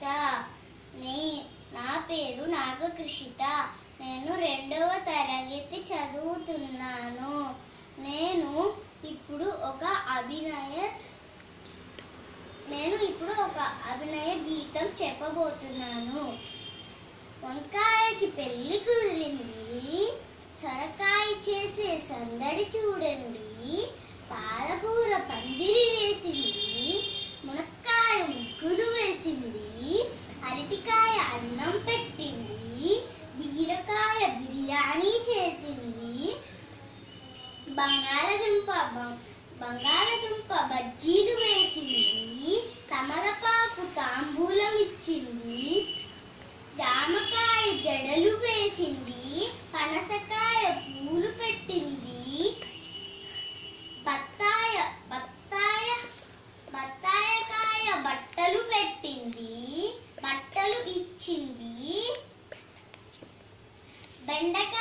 నే నా పేరు నాగకృషిత నేను రెండవ తరగతి చదువుతున్నాను నేను ఇప్పుడు ఒక అభినయ నేను ఇప్పుడు ఒక అభినయ గీతం చెప్పబోతున్నాను వంకాయకి పెళ్లి కుదిరింది సొరకాయ చేసే సందడి చూడండి పాలకూర పందిరి వేసింది మునక్కాయ ముగ్గులు వేసింది అరటికాయ అన్నం పెట్టింది బీరకాయ బిర్యానీ చేసింది బంగాళదుంప బ- బంగాళదుంప బజ్జీలు వేసింది తమలపాకు తాంబూలం ఇచ్చింది జామకాయ జడలు వేసింది పనసకాయ పూలు పెట్టింది బత్తాయ బత్తాయ బత్తాయకాయ బట్టలు పెట్టింది బట్టలు ఇచ్చింది బెండకాయ